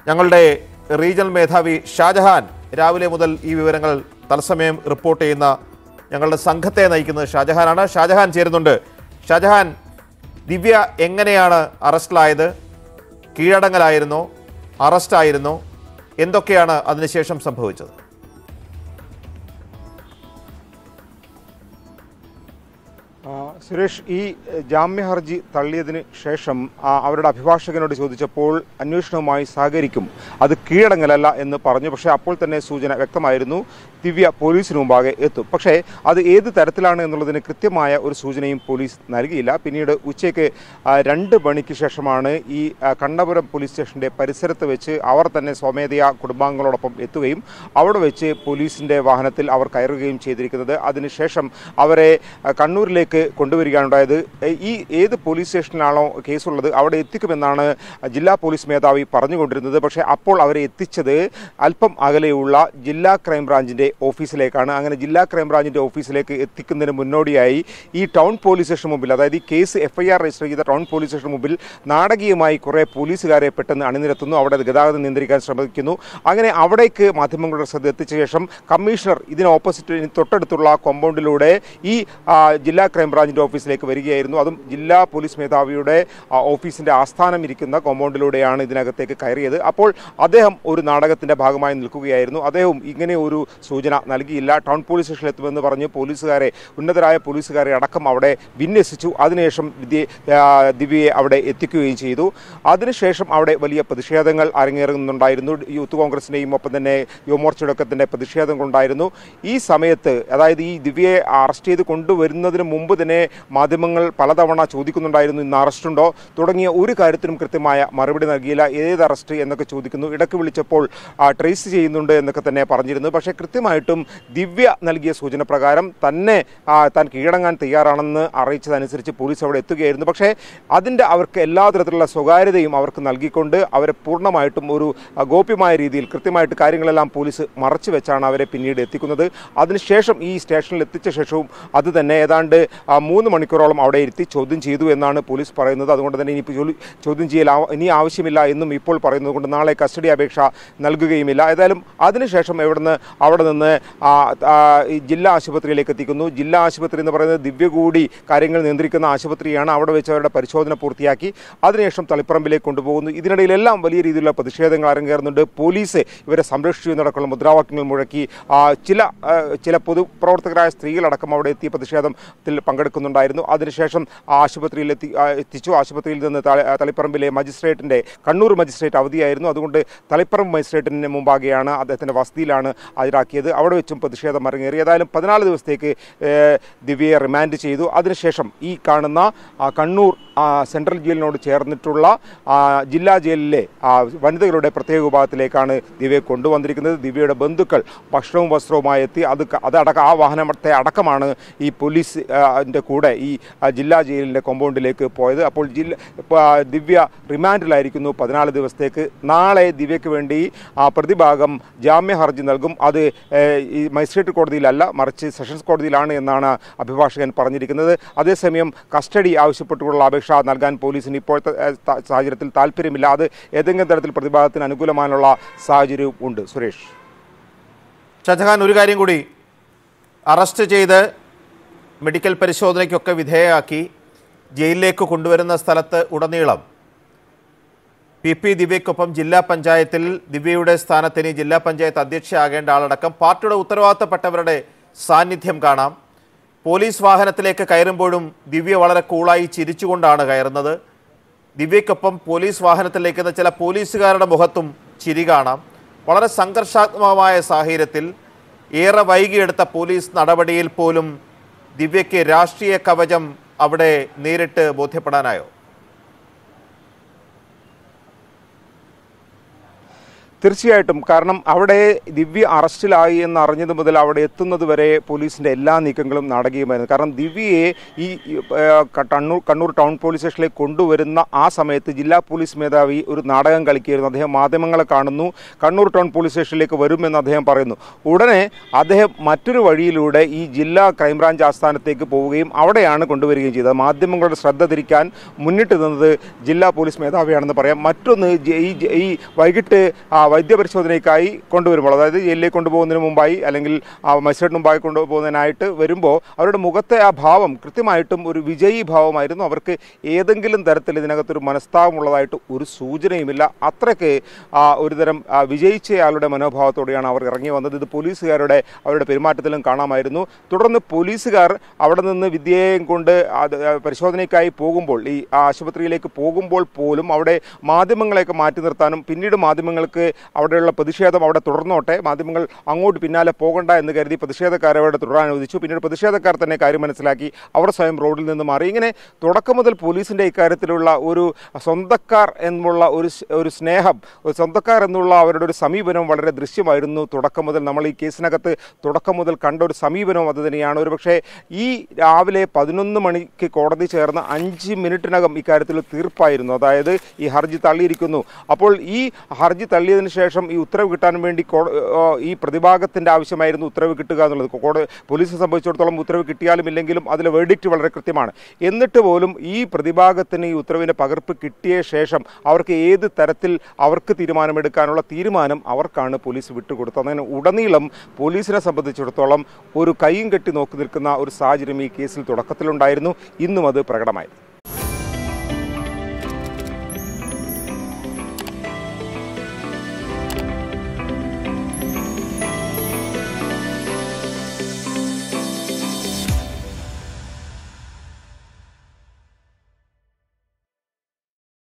ഞങ്ങളുടെ റീജിയണൽ മേധാവി ഷാജഹാൻ രാവിലെ മുതൽ ഈ വിവരങ്ങൾ തത്സമയം റിപ്പോർട്ട് ചെയ്യുന്ന ഞങ്ങളുടെ സംഘത്തെ നയിക്കുന്നത് ഷാജഹാനാണ് ഷാജഹാൻ ചേരുന്നുണ്ട് ഷാജഹാൻ ദിവ്യ എങ്ങനെയാണ് അറസ്റ്റിലായത് കീഴടങ്ങലായിരുന്നോ അറസ്റ്റായിരുന്നോ എന്തൊക്കെയാണ് അതിനുശേഷം സംഭവിച്ചത് ആ, സുരേഷ് ഈ എഹ്, ജാമ്യ ഹർജി തള്ളിയതിന് ശേഷം ആ, അവരുടെ അഭിഭാഷകനോട് ചോദിച്ചപ്പോൾ അന്വേഷണവുമായി സഹകരിക്കും അത് കീഴടങ്ങലല്ല എന്ന് പറഞ്ഞു പക്ഷേ അപ്പോൾ തന്നെ സൂചന വ്യക്തമായിരുന്നു ദിവ്യ പോലീസിന് മുമ്പാകെ എത്തും പക്ഷേ അത് ഏത് തരത്തിലാണ് എന്നുള്ളതിന് കൃത്യമായ ഒരു സൂചനയും പോലീസ് നൽകിയില്ല പിന്നീട് ഉച്ചയ്ക്ക് ആ, രണ്ട് മണിക്ക് ശേഷമാണ് ഈ ആ, കണ്ണപുരം പോലീസ് സ്റ്റേഷന്റെ പരിസരത്ത് വെച്ച് അവർ തന്നെ സ്വമേധയാ കുടുംബാംഗങ്ങളോടൊപ്പം എത്തുകയും അവിടെ വെച്ച് പോലീസിന്റെ വാഹനത്തിൽ അവർ കയറുകയും ചെയ്തിരിക്കുന്നത് അതിനുശേഷം അവരെ ആ, കണ്ണൂരിലേക്ക് കൊണ്ടുവരികയാണുണ്ടായത് എ, ഈ ഏത് പോലീസ് സ്റ്റേഷനിലാണോ കേസുള്ളത് അവിടെ എത്തിക്കുമെന്നാണ് ജില്ലാ പോലീസ് മേധാവി പറഞ്ഞുകൊണ്ടിരുന്നത് പക്ഷേ അപ്പോൾ അവരെ എത്തിച്ചത് അല്പം അകലെയുള്ള ജില്ലാ ക്രൈംബ്രാഞ്ചിന്റെ ഓഫീസിലേക്കാണ് അങ്ങനെ ജില്ലാ ക്രൈംബ്രാഞ്ചിന്റെ ഓഫീസിലേക്ക് എത്തിക്കുന്നതിന് മുന്നോടിയായി ഈ ടൗൺ പോലീസ് സ്റ്റേഷൻ മുമ്പിൽ അതായത് ഈ കേസ് എഫ്ഐആർ രജിസ്റ്റർ ചെയ്ത ടൗൺ പോലീസ് സ്റ്റേഷൻ മുമ്പിൽ നാടകീയമായി കുറേ പോലീസുകാരെ പെട്ടെന്ന് അണിനിരത്തുന്നു അവിടെ ഗതാഗതം നിയന്ത്രിക്കാൻ ശ്രമിക്കുന്നു അങ്ങനെ അവിടേക്ക് മാധ്യമങ്ങളുടെ ശ്രദ്ധ എത്തിച്ച ശേഷം കമ്മീഷണർ ഇതിന് ഓപ്പോസിറ്റ് തൊട്ടടുത്തുള്ള കോമ്പൗണ്ടിലൂടെ ഈ ആ, ജില്ലാ ക്രൈംബ്രാഞ്ചിന്റെ ഓഫീസിലേക്ക് വരികയായിരുന്നു അതും ജില്ലാ പോലീസ് മേധാവിയുടെ ആ, ഓഫീസിന്റെ ആസ്ഥാനം ഇരിക്കുന്ന കോമ്പൗണ്ടിലൂടെയാണ് ഇതിനകത്തേക്ക് കയറിയത് അപ്പോൾ അദ്ദേഹം ഒരു നാടകത്തിന്റെ ഭാഗമായി നിൽക്കുകയായിരുന്നു അദ്ദേഹവും ഇങ്ങനെ ഒരു സൂചന നൽകിയില്ല ടൗൺ പോലീസ് സ്റ്റേഷനിൽ എത്തുമെന്ന് പറഞ്ഞ് പോലീസുകാരെ ഉന്നതരായ പോലീസുകാരെ അടക്കം അവിടെ വിന്യസിച്ചു അതിനുശേഷം വിദ്യ ആ, ദിവ്യയെ അവിടെ എത്തിക്കുകയും ചെയ്തു അതിനുശേഷം അവിടെ വലിയ പ്രതിഷേധങ്ങൾ അരങ്ങേറുന്നുണ്ടായിരുന്നു യൂത്ത് കോൺഗ്രസിന്റെയും ഒപ്പം തന്നെ യുവമോർച്ചയുടെ ഒക്കെ തന്നെ പ്രതിഷേധം ഉണ്ടായിരുന്നു ഈ സമയത്ത് അതായത് ഈ ദിവ്യയെ അറസ്റ്റ് ചെയ്ത് കൊണ്ടുവരുന്നതിന് മുമ്പ് തന്നെ മാധ്യമങ്ങൾ പലതവണ ചോദിക്കുന്നുണ്ടായിരുന്നു ഇന്ന് അറസ്റ്റ് ഉണ്ടോ തുടങ്ങിയ ഒരു കാര്യത്തിനും കൃത്യമായ മറുപടി നൽകിയില്ല ഏത് അറസ്റ്റ് എന്നൊക്കെ ചോദിക്കുന്നു ഇടയ്ക്ക് വിളിച്ചപ്പോൾ ആ, ട്രേസ് ചെയ്യുന്നുണ്ട് എന്നൊക്കെ തന്നെ പറഞ്ഞിരുന്നു പക്ഷേ കൃത്യമായിട്ടും ദിവ്യ നൽകിയ സൂചന പ്രകാരം തന്നെ ആ, താൻ കീഴടങ്ങാൻ തയ്യാറാണെന്ന് അറിയിച്ചതനുസരിച്ച് പോലീസ് അവിടെ എത്തുകയായിരുന്നു പക്ഷേ അതിൻ്റെ അവർക്ക് എല്ലാ തരത്തിലുള്ള സ്വകാര്യതയും അവർക്ക് നൽകിക്കൊണ്ട് അവരെ പൂർണ്ണമായിട്ടും ഒരു ആ, ഗോപ്യമായ രീതിയിൽ കൃത്യമായിട്ട് കാര്യങ്ങളെല്ലാം പോലീസ് മറച്ചു വെച്ചാണ് അവരെ പിന്നീട് എത്തിക്കുന്നത് അതിനുശേഷം ഈ സ്റ്റേഷനിൽ എത്തിച്ച ശേഷവും അത് തന്നെ ഏതാണ്ട് ആ, മൂന്ന് മണിക്കൂറോളം അവിടെ ഇരുത്തി ചോദ്യം ചെയ്തു എന്നാണ് പോലീസ് പറയുന്നത് അതുകൊണ്ട് തന്നെ ഇനിയിപ്പോൾ ജോലി ചോദ്യം ചെയ്യൽ ആവ- ഇനി ആവശ്യമില്ല എന്നും ഇപ്പോൾ പറയുന്നത് കൊണ്ട് നാളെ കസ്റ്റഡി അപേക്ഷ നൽകുകയുമില്ല ഏതായാലും അതിനുശേഷം എവിടുന്ന് അവിടെ നിന്ന് ആ, ആ, ഈ ജില്ലാ ആശുപത്രിയിലേക്ക് എത്തിക്കുന്നു ജില്ലാ ആശുപത്രി എന്ന് പറയുന്നത് ദിവ്യ കൂടി കാര്യങ്ങൾ നിയന്ത്രിക്കുന്ന ആശുപത്രിയാണ് അവിടെ വെച്ച് അവരുടെ പരിശോധന പൂർത്തിയാക്കി അതിനുശേഷം തളിപ്പറമ്പിലേക്ക് കൊണ്ടുപോകുന്നു ഇതിനിടയിലെല്ലാം വലിയ രീതിയിലുള്ള പ്രതിഷേധങ്ങൾ അരങ്ങേറുന്നുണ്ട് പോലീസ് ഇവരെ സംരക്ഷിച്ചു എന്നടക്കമുള്ള മുദ്രാവാക്യങ്ങൾ മുഴക്കി ആ, ചില ആ, ചില പൊതുപ്രവർത്തകരായ സ്ത്രീകളടക്കം അവിടെ എത്തി പ്രതിഷേധത്തിൽ പങ്കെടുക്കുന്നുണ്ടായിരുന്നു അതിനുശേഷം ആ ആശുപത്രിയിൽ എത്തി ആ, എത്തിച്ചു ആശുപത്രിയിൽ നിന്ന് തളി- ആ, തളിപ്പറമ്പിലെ മജിസ്ട്രേറ്റിന്റെ കണ്ണൂർ മജിസ്ട്രേറ്റ് അവധിയായിരുന്നു അതുകൊണ്ട് തളിപ്പറമ്പ് മജിസ്ട്രേറ്റിന് മുമ്പാകെയാണ് അദ്ദേഹത്തിന്റെ വസതിയിലാണ് ഹാജരാക്കിയത് അവിടെ വെച്ചും പ്രതിഷേധം അരങ്ങേറി ഏതായാലും പതിനാല് ദിവസത്തേക്ക് ഏഹ്, ദിവ്യയെ റിമാൻഡ് ചെയ്തു അതിനുശേഷം ഈ കാണുന്ന ആ, കണ്ണൂർ ആ, സെൻട്രൽ ജയിലിനോട് ചേർന്നിട്ടുള്ള ആ, ജില്ലാ ജയിലിലെ ആ, വനിതകളുടെ പ്രത്യേക വിഭാഗത്തിലേക്കാണ് ദിവ്യയെ കൊണ്ടുവന്നിരിക്കുന്നത് ദിവ്യയുടെ ബന്ധുക്കൾ ഭക്ഷണവും വസ്ത്രവുമായി എത്തി അത് ക- അതടക്കം ആ വാഹനത്തെ അടക്കമാണ് ഈ പോലീസ് ആ, ന്റെ കൂടെ ഈ ആ, ജില്ലാ ജയിലിൻ്റെ കോമ്പൗണ്ടിലേക്ക് പോയത് അപ്പോൾ ജില്ല ഇപ്പ- ആ, ദിവ്യ റിമാൻഡിലായിരിക്കുന്നു പതിനാല് ദിവസത്തേക്ക് നാളെ ദിവ്യയ്ക്ക് വേണ്ടി ആ, പ്രതിഭാഗം ജാമ്യ ഹർജി നൽകും അത് ഏഹ്, ഈ മജിസ്ട്രേറ്റ് കോടതിയിലല്ല മറിച്ച് സെഷൻസ് കോടതിയിലാണ് എന്നാണ് അഭിഭാഷകൻ പറഞ്ഞിരിക്കുന്നത് അതേസമയം കസ്റ്റഡി ആവശ്യപ്പെട്ടുള്ള അപേക്ഷ നൽകാൻ പോലീസിന് ഇപ്പോഴത്തെ ഏഹ്, ത- സാഹചര്യത്തിൽ താല്പര്യമില്ല അത് ഏതെങ്കിലും തരത്തിൽ പ്രതിഭാഗത്തിന് അനുകൂലമായുള്ള സാഹചര്യവും ഉണ്ട് സുരേഷ് ഷാജഹാൻ ഒരു കാര്യം കൂടി അറസ്റ്റ് ചെയ്ത് മെഡിക്കൽ പരിശോധനയ്ക്കൊക്കെ വിധേയമാക്കി ജയിലിലേക്ക് കൊണ്ടുവരുന്ന സ്ഥലത്ത് ഉടനീളം പി പി ദിവ്യക്കൊപ്പം ജില്ലാ പഞ്ചായത്തിൽ ദിവ്യയുടെ സ്ഥാനത്തിന് ജില്ലാ പഞ്ചായത്ത് അധ്യക്ഷയാകേണ്ട ആളടക്കം പാർട്ടിയുടെ ഉത്തരവാദിത്തപ്പെട്ടവരുടെ സാന്നിധ്യം കാണാം പോലീസ് വാഹനത്തിലേക്ക് കയറുമ്പോഴും ദിവ്യ വളരെ കൂളായി ചിരിച്ചുകൊണ്ടാണ് കയറുന്നത് ദിവ്യക്കൊപ്പം പോലീസ് വാഹനത്തിലേക്കുന്ന ചില പോലീസുകാരുടെ മുഖത്തും ചിരി കാണാം വളരെ സംഘർഷാത്മകമായ സാഹചര്യത്തിൽ ഏറെ വൈകിയെടുത്ത പോലീസ് നടപടിയിൽ പോലും ദിവ്യയ്ക്ക് രാഷ്ട്രീയ കവചം അവിടെ നേരിട്ട് ബോധ്യപ്പെടാനായോ തീർച്ചയായിട്ടും കാരണം അവിടെ ദിവ്യ അറസ്റ്റിലായി എന്ന് അറിഞ്ഞത് മുതൽ അവിടെ എത്തുന്നത് വരെ പോലീസിന്റെ എല്ലാ നീക്കങ്ങളും നാടകീയമായിരുന്നു കാരണം ദിവ്യയെ ഈ ഈ, ഏഹ്, ക- കണ്ണൂർ കണ്ണൂർ ടൗൺ പോലീസ് സ്റ്റേഷനിലേക്ക് കൊണ്ടുവരുന്ന ആ സമയത്ത് ജില്ലാ പോലീസ് മേധാവി ഒരു നാടകം കളിക്കുകയായിരുന്നു അദ്ദേഹം മാധ്യമങ്ങളെ കാണുന്നു കണ്ണൂർ ടൗൺ പോലീസ് സ്റ്റേഷനിലേക്ക് വരുമെന്ന് അദ്ദേഹം പറയുന്നു ഉടനെ അദ്ദേഹം മറ്റൊരു വഴിയിലൂടെ ഈ ജില്ലാ ക്രൈംബ്രാഞ്ച് ആസ്ഥാനത്തേക്ക് പോവുകയും അവിടെയാണ് കൊണ്ടുവരികയും ചെയ്തത് മാധ്യമങ്ങളുടെ ശ്രദ്ധ തിരിക്കാൻ മുന്നിട്ട് നിന്നത് ജില്ലാ പോലീസ് മേധാവിയാണെന്ന് പറയാം മറ്റൊന്ന് ജ- ഈ ജ- ഈ വൈകിട്ട് ആ, വൈദ്യപരിശോധനയ്ക്കായി കൊണ്ടുവരുമ്പോൾ അതായത് ജയിലിലേക്ക് കൊണ്ടുപോകുന്നതിന് മുമ്പായി അല്ലെങ്കിൽ ആ മജിസ്ട്രേറ്റ് മുമ്പായി കൊണ്ടുപോകുന്നതിനായിട്ട് വരുമ്പോൾ അവരുടെ മുഖത്തെ ആ ഭാവം കൃത്യമായിട്ടും ഒരു വിജയീ ഭാവമായിരുന്നു അവർക്ക് ഏതെങ്കിലും തരത്തിൽ ഇതിനകത്തൊരു മനസ്താപമുള്ളതായിട്ട് ഒരു സൂചനയുമില്ല അത്രയ്ക്ക് ആ, ഒരുതരം ആ, വിജയിച്ചയാളുടെ മനോഭാവത്തോടെയാണ് അവർ ഇറങ്ങി വന്നത് ഇത് പോലീസുകാരുടെ അവരുടെ പെരുമാറ്റത്തിലും കാണാമായിരുന്നു തുടർന്ന് പോലീസുകാർ അവിടെ നിന്ന് വിദ്യയെയും കൊണ്ട് അത് പരിശോധനയ്ക്കായി പോകുമ്പോൾ ഈ ആശുപത്രിയിലേക്ക് പോകുമ്പോൾ പോലും അവിടെ മാധ്യമങ്ങളെയൊക്കെ മാറ്റി നിർത്താനും പിന്നീട് മാധ്യമങ്ങൾക്ക് അവിടെയുള്ള പ്രതിഷേധം അവിടെ തുടർന്നോട്ടെ മാധ്യമങ്ങൾ അങ്ങോട്ട് പിന്നാലെ പോകണ്ട എന്ന് കരുതി പ്രതിഷേധക്കാരെ അവിടെ തുടരാൻ അനുവദിച്ചു പിന്നീട് പ്രതിഷേധക്കാർ തന്നെ കാര്യം മനസ്സിലാക്കി അവർ സ്വയം റോഡിൽ നിന്ന് മാറി ഇങ്ങനെ തുടക്കം മുതൽ പോലീസിൻ്റെ ഇക്കാര്യത്തിലുള്ള ഒരു സ്വന്തക്കാർ എന്നുള്ള ഒരു സ്- ഒരു സ്നേഹം ഒരു സ്വന്തക്കാർ എന്നുള്ള അവരുടെ ഒരു സമീപനം വളരെ ദൃശ്യമായിരുന്നു തുടക്കം മുതൽ നമ്മൾ ഈ കേസിനകത്ത് തുടക്കം മുതൽ കണ്ട ഒരു സമീപനവും അത് തന്നെയാണ് ഒരുപക്ഷെ ഈ രാവിലെ പതിനൊന്ന് മണിക്ക് കോടതി ചേർന്ന അഞ്ച് മിനിറ്റിനകം ഇക്കാര്യത്തിൽ തീർപ്പായിരുന്നു അതായത് ഈ ഹർജി തള്ളിയിരിക്കുന്നു അപ്പോൾ ഈ ഹർജി തള്ളിയതിനു ശേഷം ഈ ഉത്തരവ് കിട്ടാൻ വേണ്ടി കോ- ആ, ഈ പ്രതിഭാഗത്തിൻ്റെ ആവശ്യമായിരുന്നു ഉത്തരവ് കിട്ടുക എന്നുള്ളത് കോടതി പോലീസിനെ സംബന്ധിച്ചിടത്തോളം ഉത്തരവ് കിട്ടിയാലും ഇല്ലെങ്കിലും അതിലെ വേർഡിക്റ്റ് വളരെ കൃത്യമാണ് എന്നിട്ട് പോലും ഈ പ്രതിഭാഗത്തിന് ഈ ഉത്തരവിൻ്റെ പകർപ്പ് കിട്ടിയ ശേഷം അവർക്ക് ഏത് തരത്തിൽ അവർക്ക് തീരുമാനമെടുക്കാനുള്ള തീരുമാനം അവർക്കാണ് പോലീസ് വിട്ടുകൊടുത്തത് അങ്ങനെ ഉടനീളം പോലീസിനെ സംബന്ധിച്ചിടത്തോളം ഒരു കൈയും കെട്ടി നോക്കി നിൽക്കുന്ന ഒരു സാഹചര്യം ഈ കേസിൽ തുടക്കത്തിലുണ്ടായിരുന്നു ഇന്നും അത് പ്രകടമായി